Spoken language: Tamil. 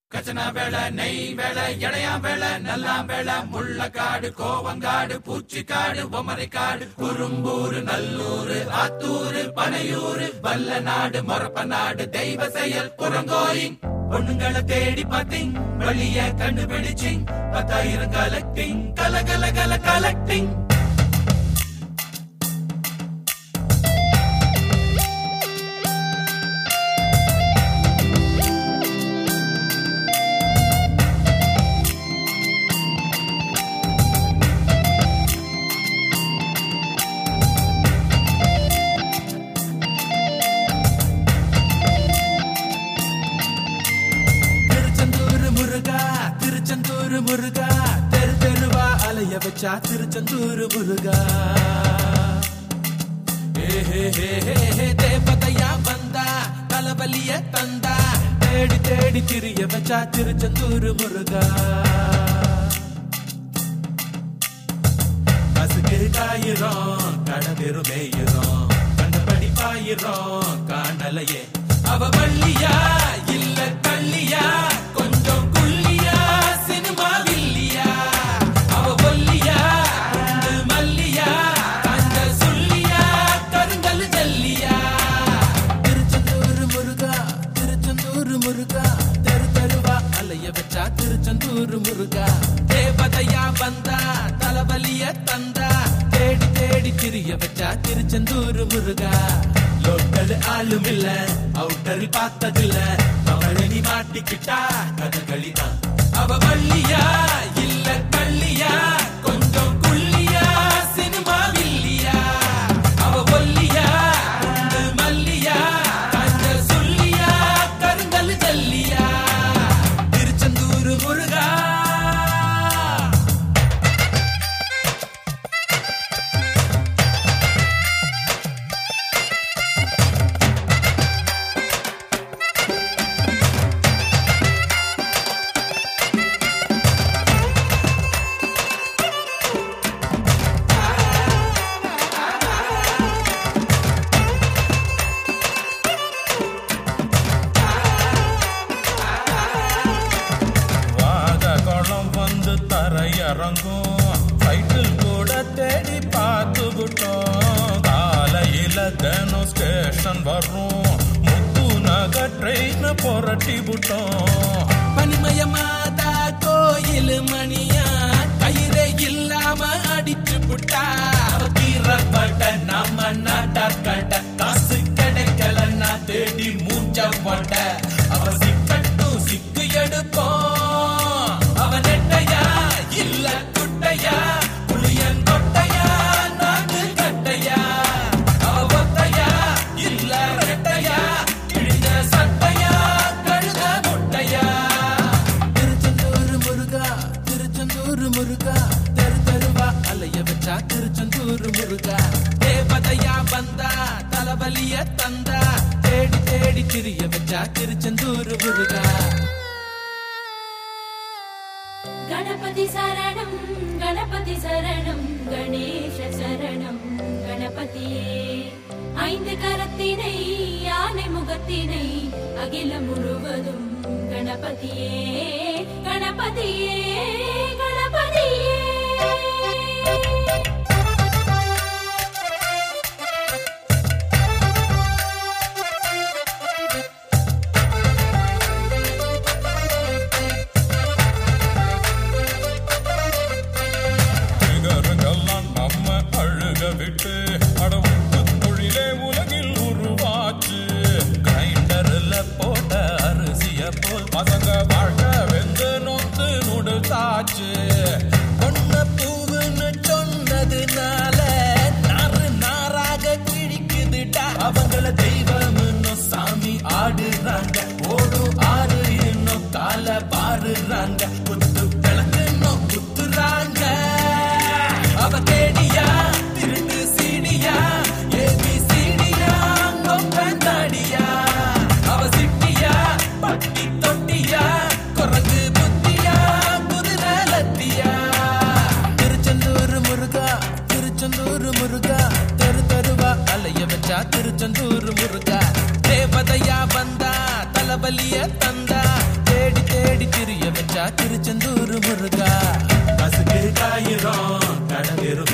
கச்சனா வேலை நெய் வேலை இடையா வேலை நல்லா வேலை முள்ளக்காடு கோவங்காடு பூச்சிக்காடு பொமரைக்காடு குறும்பூரு நல்லூரு ஆத்தூரு பனையூரு வல்ல நாடு மொரப்ப நாடு தெய்வ செயல் புறங்கோயிங் பொண்ணுங்களை தேடி பார்த்தீங் வழிய கண்டுபிடிச்சிங் பத்தாயிரம் கலெக்டிங் கல கல கல கலெக்டிங் திருச்செந்தூர் முருகா திருச்செந்தூர் முருகா தெரு தெருவா அலைய வச்சா திருச்செந்தூர் முருகா ஏ ஹே ஹே ஹே ஹே தேவதையா வந்தா தலைவலிய தந்தா தேடி தேடி திரிய வச்சா திருச்செந்தூர் முருகா கசுக்கு காயிரும் கடவெரு மேயிரும் கண்டபடி பாயிரும் காணலையே அவ வள்ளியா இல்ல கள்ளியா கொஞ்சம் குள்ளியா சினிமா வில்லியா அவ ஒல்லியா குண்டு மல்லியா கண்ட சொல்லியா கருங்கல் ஜல்லியா திருச்செந்தூர் முருகா திருச்செந்தூர் முருகா தெரு தெருவா அலைய வச்சா திருச்செந்தூர் முருகா தேவதையா வந்தா தலைவலிய தந்தா தேடி தேடி திரிய வச்சா திருச்செந்தூர் முருகா லோக்கல் ஆளும் இல்ல அவுட்டரில் பார்த்ததில்ல அவளை நீ மாட்டிக்கிட்டா கதகளிதான் அவ வள்ளியா இல்ல கள்ளியா கொஞ்சம் குள்ளியா சினிமா வில்லியா அவ ஒல்லியா குண்டு மல்லியா கண்ட சொல்லியா கருங்கல் ஜல்லியா திருச்செந்தூர் முருகா வாக குளம் வந்து தரையிறங்கும் சைக்கிள் கூட தேடி பார்த்து விட்டோம் காலையில தினம் ஸ்டேஷன் வரும் முத்து நகர் ட்ரெயின் புரட்டி விட்டோம் பனிமய மாதா கோயில் மணியா கயிறே இல்லாம அடிச்சு புட்டா கீரப்பட்ட நம்ம நாட்டாக்கட்ட காசு கிடைக்கலன்னா தேடி மூஞ்ச போட்ட அவ சிக்கட்டும் சிக்கு எடுப்போம் அவ நெட்டையா இல்ல குட்டையா புளியன் கொட்டையா நாட்டு கட்டையா அவ ஒத்தையா இல்ல ரெட்டையா கிழிஞ்ச சட்டையா கழுத முட்டையா திருச்செந்தூர் முருகா திருச்செந்தூர் முருகா தெரு தெருவா அலைய வச்சா திருச்செந்தூர் முருகா தேவதையா வந்தா தலைவலிய தந்தா தேடி தேடி திரிய வச்சா திருச்செந்தூர் முருகா गणपति शरणं गणपति शरणं गणेश சரணம் கணபதியே ஐந்து கரத்தினை யானை முகத்தினை அகிலம் முழுவதும் கணபதியே கணபதியே கணபதியே நிகருங்கெல்லாம் நம்ம அழுக விட்டு அடவுக்கு தொழிலே உலகில் உருவாச்சு கிரைண்டர்ல போட்ட அரிசிய போல் பசங்க வாழ்க்கை வெந்து நொந்து நுடுத்தாச்சு பொண்ண பூவுன்னு சொன்னதுனால நாறு நாராக கிழிக்குதுடா அவங்கள தெய்வம் இன்னும் சாமி ஆடுறாங்க ஓடும் ஆறு இன்னும் கால பாருறாங்க குத்து விளக்கு இன்னும் குத்துறாங்க அவ தேடியா திருட்டு சீடியா ஏபி சீடியா கொம்பந்தாடியா அவ சிட்டியா பட்டி தொட்டியா குரங்கு புத்தியா குதிரை லத்தியா திருச்செந்தூர் முருகா திருச்செந்தூர் முருகா தெரு தெருவா அலைய வச்சா திருச்செந்தூர் முருகா தேவதையா வந்தா தலைவலிய தந்தா தேடி தேடி மச்சா திருச்செந்தூர் முருகா கசுக்கு காயிரும் கடலிரு